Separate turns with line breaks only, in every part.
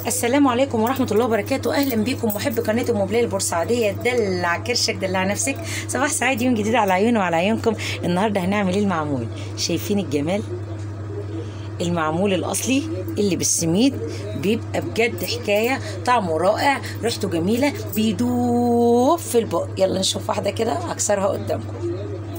السلام عليكم ورحمة الله وبركاته أهلا بكم محب قناة الموبيلية البورسعيدية دلع كرشك دلع نفسك صباح سعيد يوم جديد على عيوني وعلى عيونكم النهاردة هنعمل ايه المعمول شايفين الجمال المعمول الأصلي اللي بالسميد بيبقى بجد حكاية طعمه رائع ريحته جميلة بيدوب في البق يلا نشوف واحدة كده أكسرها قدامكم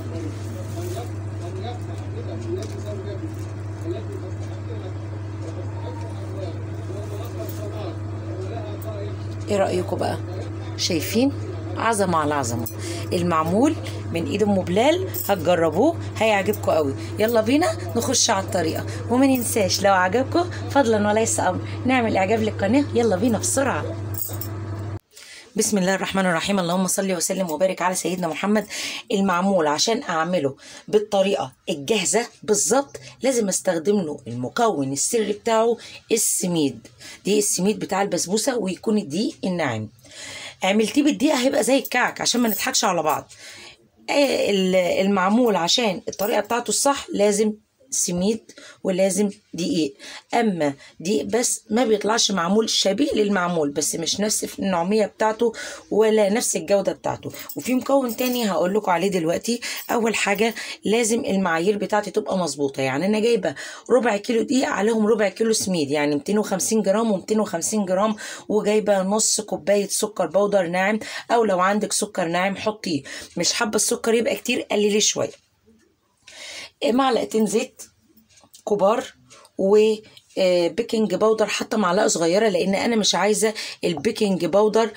ايه رايكم بقى شايفين عظمه على عظمه المعمول من ايد ام بلال هتجربوه هيعجبكم قوي يلا بينا نخش على الطريقه وما ننساش لو عجبكم فضلا وليس امر نعمل اعجاب للقناه يلا بينا بسرعه بسم الله الرحمن الرحيم اللهم صل وسلم وبارك على سيدنا محمد المعمول عشان اعمله بالطريقه الجاهزه بالظبط لازم استخدم له المكون السري بتاعه السميد دي السميد بتاع البسبوسه ويكون الدقيق الناعم عملتيه بالدقيق هيبقى زي الكعك عشان ما نضحكش على بعض المعمول عشان الطريقه بتاعته الصح لازم سميد ولازم دقيق اما دقيق بس ما بيطلعش معمول شبيه للمعمول بس مش نفس النوعيه بتاعته ولا نفس الجوده بتاعته وفي مكون تاني هقول لكم عليه دلوقتي اول حاجه لازم المعايير بتاعتي تبقى مظبوطه يعني انا جايبه ربع كيلو دقيق عليهم ربع كيلو سميد يعني 250 جرام و250 جرام وجايبه نص كوبايه سكر بودر ناعم او لو عندك سكر ناعم حطيه مش حابه السكر يبقى كتير قلليه شويه معلقتين زيت كبار و بيكنج باودر حتى معلقه صغيره لان انا مش عايزه البيكنج باودر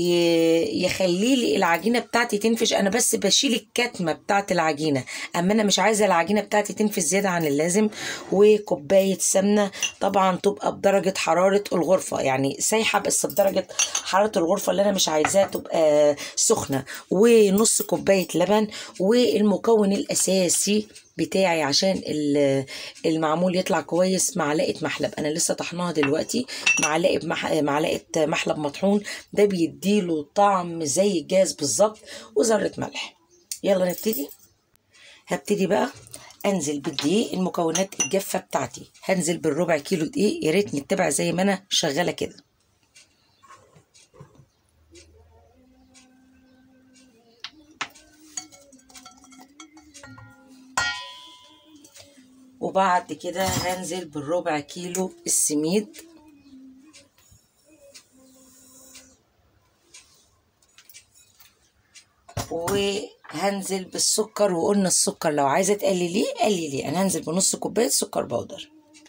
يخلي لي العجينه بتاعتي تنفش انا بس بشيل الكتمه بتاعت العجينه اما انا مش عايزه العجينه بتاعتي تنفش زياده عن اللازم وكوبايه سمنه طبعا تبقى بدرجه حراره الغرفه يعني سايحه بس بدرجه حراره الغرفه اللي انا مش عايزاها تبقى سخنه ونص كوبايه لبن والمكون الاساسي بتاعي عشان المعمول يطلع كويس معلقه محلب انا لسه طحناها دلوقتي معلقه مح... معلقه محلب مطحون ده بيديله طعم زي الجاز بالظبط وذره ملح يلا نبتدي هبتدي بقى انزل بالدقيق المكونات الجافه بتاعتي هنزل بالربع كيلو دقيق يا ريت نتبع زي ما انا شغاله كده وبعد كده هنزل بالربع كيلو السميد وهنزل بالسكر وقلنا السكر لو عايزه تقلليه قلليه انا هنزل بنص كوبايه سكر بودر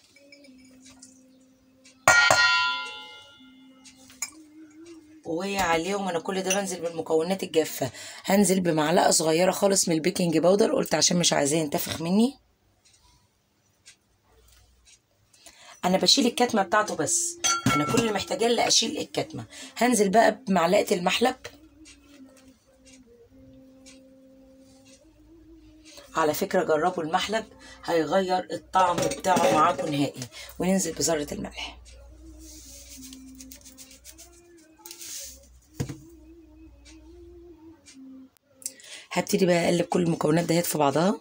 وعليهم انا كل ده بنزل بالمكونات الجافه هنزل بمعلقه صغيره خالص من البيكنج باودر قلت عشان مش عايزاه ينتفخ مني انا بشيل الكتمه بتاعته بس انا كل اللي محتاجاه اللي اشيل الكتمه هنزل بقى بمعلقه المحلب على فكره جربوا المحلب هيغير الطعم بتاعه معاكم نهائي وننزل بذره الملح هبتدي بقى اقلب كل المكونات دهيت في بعضها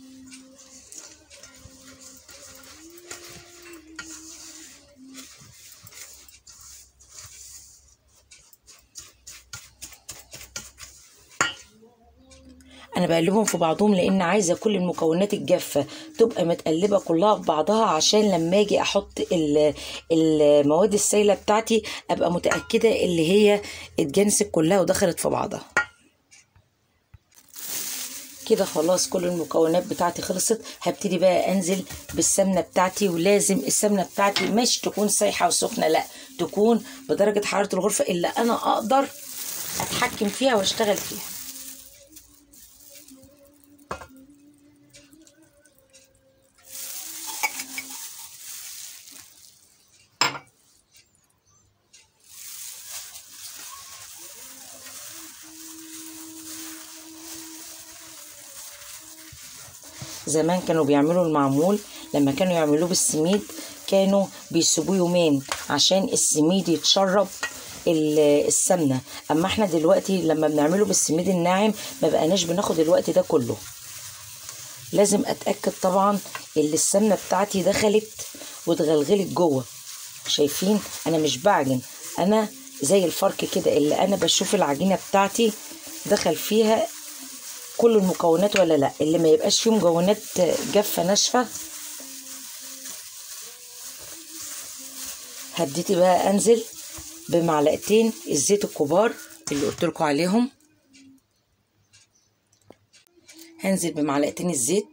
انا بقلبهم في بعضهم لان عايزه كل المكونات الجافه تبقى متقلبه كلها في بعضها عشان لما اجي احط المواد السائله بتاعتي ابقى متاكده اللي هي اتجنست كلها ودخلت في بعضها كده خلاص كل المكونات بتاعتي خلصت هبتدي بقى انزل بالسمنه بتاعتي ولازم السمنه بتاعتي مش تكون سايحه وسخنه لا تكون بدرجه حراره الغرفه اللي انا اقدر اتحكم فيها واشتغل فيها زمان كانوا بيعملوا المعمول لما كانوا يعملوه بالسميد كانوا بيسيبوه يومين عشان السميد يتشرب السمنه اما احنا دلوقتي لما بنعمله بالسميد الناعم ما بقناش بناخد الوقت ده كله لازم اتاكد طبعا ان السمنه بتاعتي دخلت واتغلغلت جوه شايفين انا مش بعجن انا زي الفرق كده اللي انا بشوف العجينه بتاعتي دخل فيها كل المكونات ولا لا اللي ما يبقاش فيه مكونات جافه ناشفه هبتدي بقى انزل بمعلقتين الزيت الكبار اللي قلت لكم عليهم هنزل بمعلقتين الزيت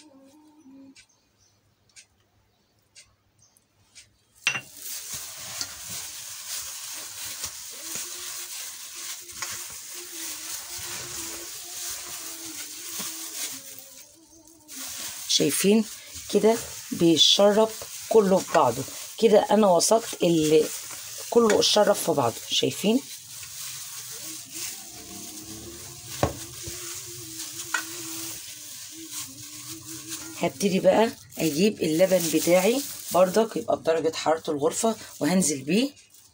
شايفين كده بيشرب كله في بعضه كده انا وصلت اللي كله اتشرب في بعضه شايفين هبتدي بقى اجيب اللبن بتاعي بردك يبقى بدرجة حرارة الغرفة وهنزل بيه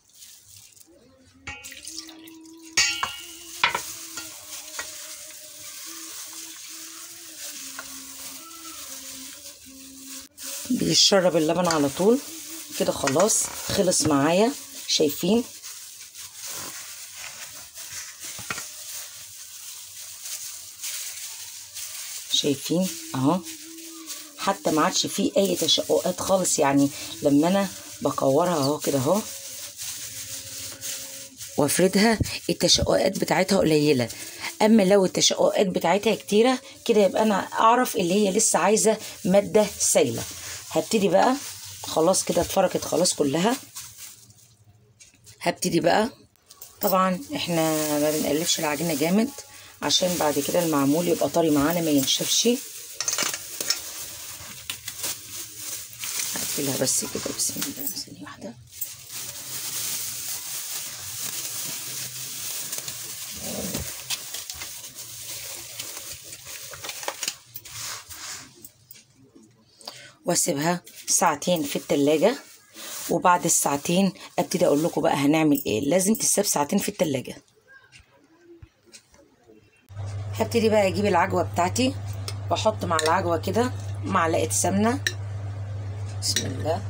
بيشرب اللبن على طول كده خلاص خلص معايا شايفين شايفين اهو حتى ما عادش فيه اي تشققات خالص يعني لما انا بكورها اهو كده اهو وافردها التشققات بتاعتها قليله اما لو التشققات بتاعتها كتيره كده يبقى انا اعرف اللي هي لسه عايزه ماده سايله هبتدي بقى خلاص كده اتفركت خلاص كلها هبتدي بقى طبعا احنا ما بنقلبش العجينه جامد عشان بعد كده المعمول يبقى طري معانا ما ينشفش هقفلها بس كده بسم الله ثانيه واحده واسيبها ساعتين في التلاجة وبعد الساعتين ابتدي اقول لكم بقى هنعمل ايه لازم تسيب ساعتين في التلاجة هبتدي بقى اجيب العجوة بتاعتي واحط مع العجوة كده معلقة سمنة بسم الله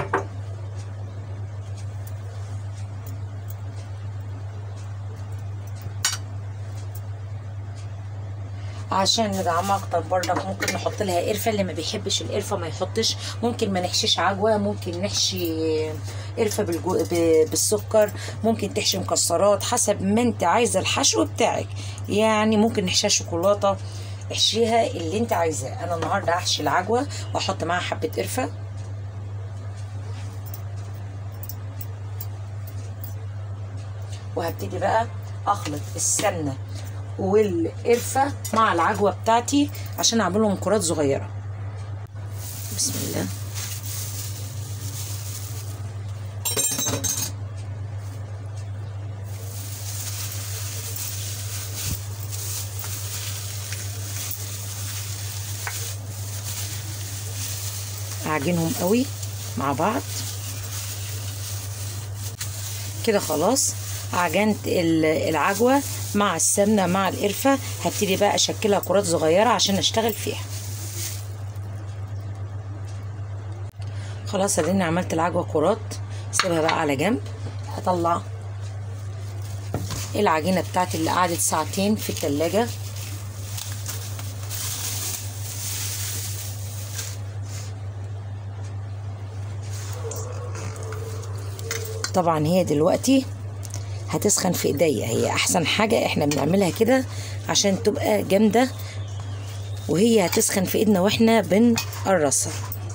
عشان ندعمها اكتر برضك ممكن نحط لها قرفه اللي ما بيحبش القرفه ما يحطش ممكن ما نحشيش عجوه ممكن نحشي قرفه بالجو... ب... بالسكر ممكن تحشي مكسرات حسب ما انت عايزه الحشو بتاعك يعني ممكن نحشيها شوكولاته احشيها اللي انت عايزاه انا النهارده هحشي العجوه واحط معاها حبه قرفه وهبتدي بقى اخلط السمنه والقرفة مع العجوة بتاعتي عشان اعملهم كرات صغيرة بسم الله اعجنهم قوي مع بعض كده خلاص عجنت العجوة مع السمنة مع القرفة هبتدي بقى أشكلها كرات صغيرة عشان أشتغل فيها خلاص اديني عملت العجوة كرات سيبها بقى على جنب هطلع العجينة بتاعتي اللي قعدت ساعتين في التلاجة طبعا هي دلوقتي هتسخن في ايديا هي احسن حاجة احنا بنعملها كده عشان تبقى جامدة وهي هتسخن في ايدنا واحنا بنقرصها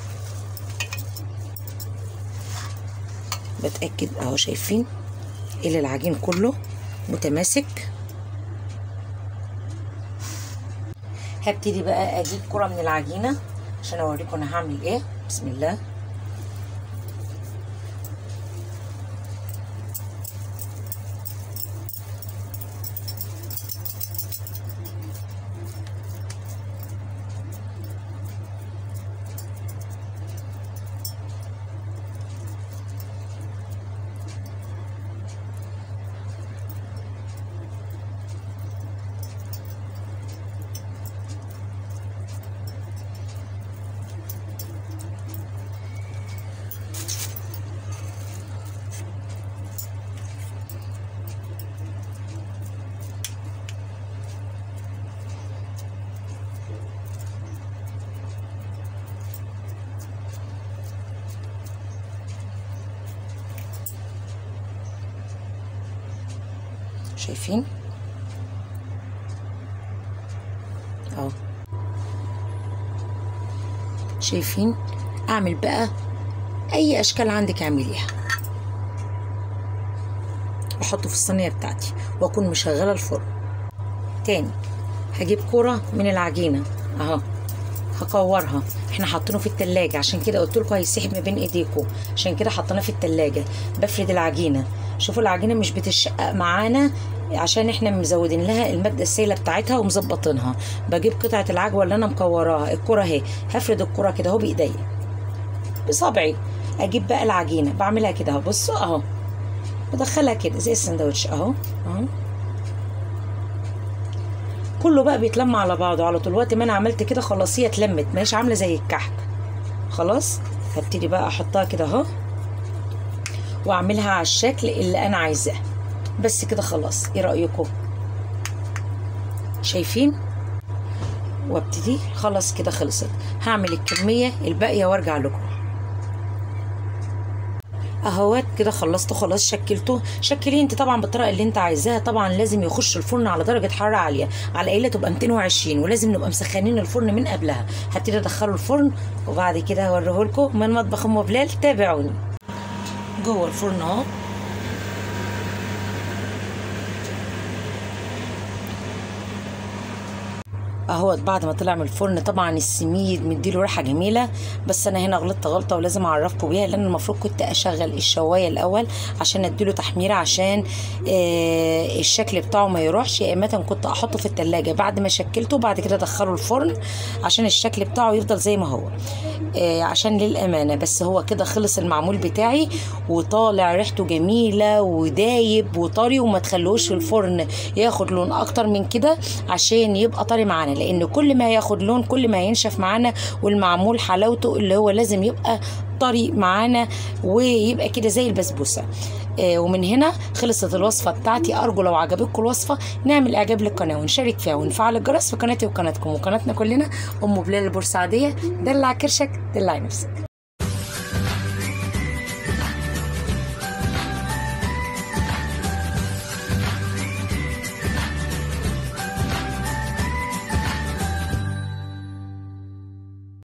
بتأكد اهو شايفين اللي العجين كله متماسك هبتدي بقى اجيب كرة من العجينة عشان اوريكم انا هعمل ايه بسم الله شايفين اهو شايفين اعمل بقى اي اشكال عندك اعمليها واحطه في الصينيه بتاعتي واكون مشغله الفرن تاني هجيب كرة من العجينة اهو هكورها احنا حاطينه في التلاجة عشان كده قلت لكم هيسحب ما بين ايديكم عشان كده حطيناه في التلاجة بفرد العجينة شوفوا العجينة مش بتشقق معانا عشان احنا مزودين لها المادة السائلة بتاعتها ومظبطينها بجيب قطعة العجوة اللي انا مكوراها الكرة اهي هفرد الكرة كده اهو بايديا بصبعي اجيب بقى العجينة بعملها كده اهو بصوا اهو بدخلها كده زي السندوتش اهو اهو كله بقى بيتلم على بعضه على طول وقت ما انا عملت كده خلاص هي اتلمت مش عامله زي الكحك خلاص هبتدي بقى احطها كده اهو واعملها على الشكل اللي انا عايزاه بس كده خلاص ايه رايكم شايفين وابتدي خلاص كده خلصت هعمل الكميه الباقيه وارجع لكم اهوات كده خلصته خلاص شكلته شكليه انت طبعا بالطريقه اللي انت عايزاها طبعا لازم يخش الفرن على درجه حراره عاليه على الاقل تبقى 220 ولازم نبقى مسخنين الفرن من قبلها هبتدي ادخله الفرن وبعد كده هوريه لكم من مطبخ ام بلال تابعوني جوه الفرن اهو اهوت بعد ما طلع من الفرن طبعا السميد مديله ريحه جميله بس انا هنا غلطت غلطه ولازم اعرفكم بيها لان المفروض كنت اشغل الشوايه الاول عشان اديله تحميره عشان آه الشكل بتاعه ما يروحش يا اما كنت احطه في التلاجة بعد ما شكلته بعد كده ادخله الفرن عشان الشكل بتاعه يفضل زي ما هو آه عشان للامانه بس هو كده خلص المعمول بتاعي وطالع ريحته جميله ودايب وطري وما تخلوش في الفرن ياخد لون اكتر من كده عشان يبقى طري معانا لان كل ما ياخد لون كل ما ينشف معانا والمعمول حلاوته اللي هو لازم يبقى طري معانا ويبقى كده زي البسبوسه آه ومن هنا خلصت الوصفه بتاعتي ارجو لو عجبتكم الوصفه نعمل اعجاب للقناه ونشارك فيها ونفعل الجرس في قناتي وقناتكم وقناتنا كلنا ام بلال البورسعيديه دلع كرشك دلع نفسك